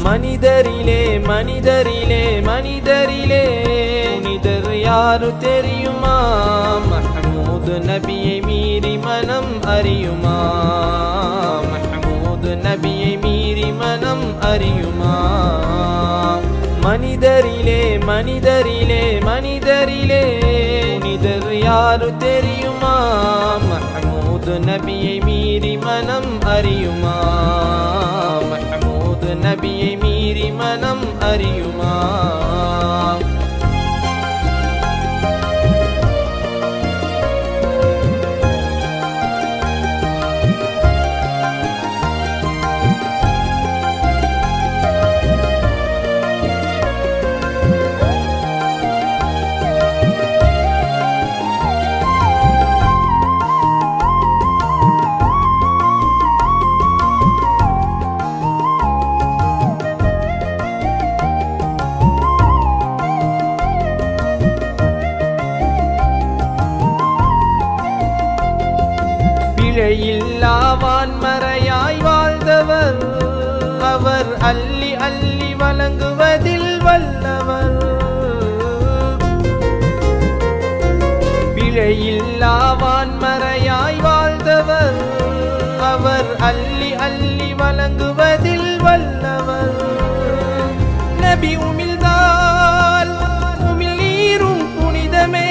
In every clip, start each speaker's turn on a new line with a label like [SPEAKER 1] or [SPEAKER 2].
[SPEAKER 1] மனிதரிலே மனிதரிலே மனிதரிலே புனிதர் யாரு தெரியுமா மஹமூது நபியை மீறி மனம் அறியுமா மஹமூது நபியை மீறி மனம் அறியுமா மனிதரிலே மனிதரிலே மனிதரிலே புனிதர் யாரு தெரியுமா மஹமூது நபியை மீறி மனம் அறியுமா மஹமூது நபியை மீறி மனம் அறியுமா பிழையில்லாவான் மறையாய் வாழ்ந்தவர் அவர் அள்ளி அள்ளி வழங்குவதில் வல்லவர் பிழையில்லாவான் மறையாய் வாழ்ந்தவர் அவர் அள்ளி அள்ளி வழங்குவதில் வல்லவர் நபி உமிழ்ந்தால் உமிழ் நீரும் புனிதமே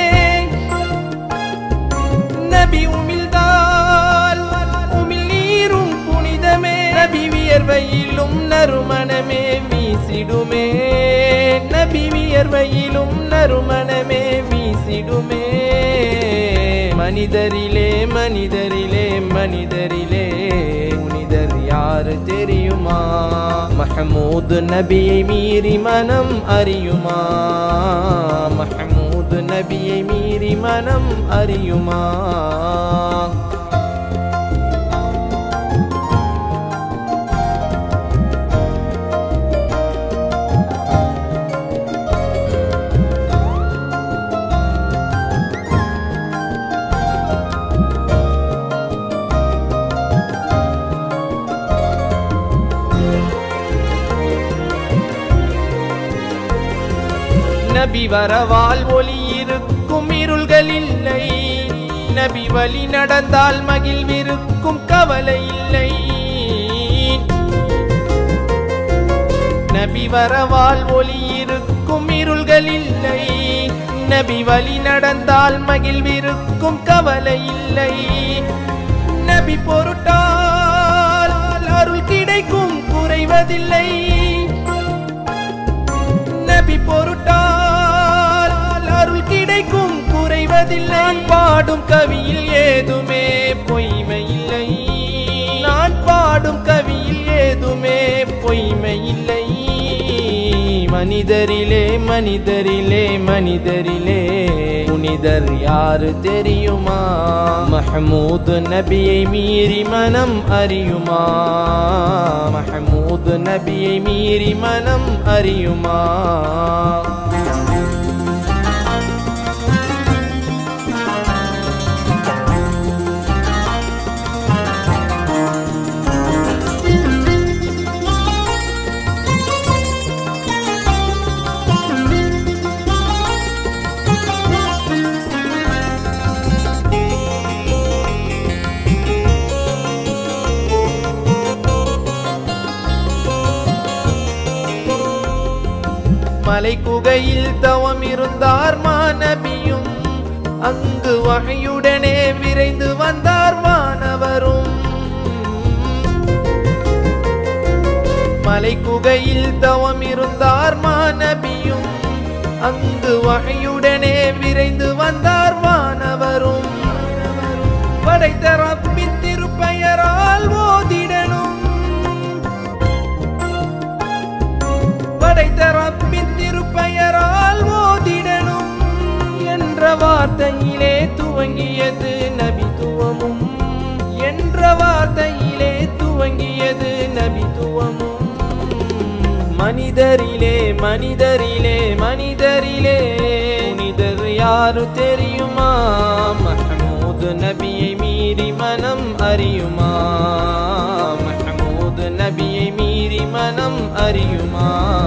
[SPEAKER 1] நபி உமிழ்ந்தால் உமிழ் நீரும் புனிதமே நபி வியர்வையிலும் நறுமணமே வீசிடுமே நபி வியர்வையிலும் நறுமணமே வீசிடுமே மனிதரிலே மனிதரிலே மனிதரிலே புனிதர் யாரு தெரியுமா மஹமூது நபியை மீறி மனம் அறியுமா மஹமூது நபியை மீறி மனம் அறியுமா நபி வரவால் ஒளி இருக்கும் இருள்கள் இல்லை நபி வழி நடந்தால் மகிழ்விருக்கும் கவலை இல்லை நபி வரவால் ஒளி இருக்கும் இருள்கள் இல்லை நபி வழி நடந்தால் மகிழ்விருக்கும் கவலை இல்லை நபி பொருட்டால் அருள் கிடைக்கும் குறைவதில்லை நபி பொருட்டால் அருள் கிடைக்கும் குறைவதில்லை நான் பாடும் கவியில் ஏதுமே பொய்மை இல்லை நான் பாடும் கவியில் ஏதுமே பொய்மை இல்லை மனிதரிலே மனிதரிலே மனிதரிலே புனிதர் யாரு தெரியுமா மஹமூது நபியை மீறி மனம் அறியுமா மஹமூது நபியை மீறி மனம் அறியுமா மலை குகையில் தவம் இருந்தார் மாநபியும் அங்கு வகையுடனே விரைந்து வந்தார் வானவரும் மலை குகையில் தவம் இருந்தார் மாநபியும் அங்கு வகையுடனே விரைந்து வந்தார் வானவரும் படைத்த ரப்பின் திருப்பெயரால் ஓதிடணும் படைத்த ரப்பின் திருப்பெயரால் ஓதிடணும் என்ற வார்த்தையிலே துவங்கியது நபித்துவமும் என்ற வார்த்தையிலே துவங்கியது நபித்துவமும் மனிதரிலே மனிதரிலே மனிதரிலே புனிதர் யாரு தெரியுமா மஹமூது நபியை மீறி மனம் அறியுமா மஹமூது நபியை மீறி மனம் அறியுமா அறியுமா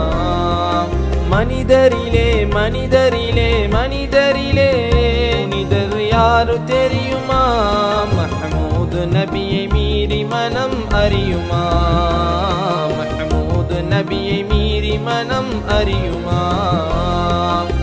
[SPEAKER 1] மனிதரிலே மனிதரிலே மனிதரிலே புனிதர் யாரு தெரியுமா மஹமூது நபியை மீறி மனம் அறியுமா மஹமூது நபியை மீறி மனம் அறியுமா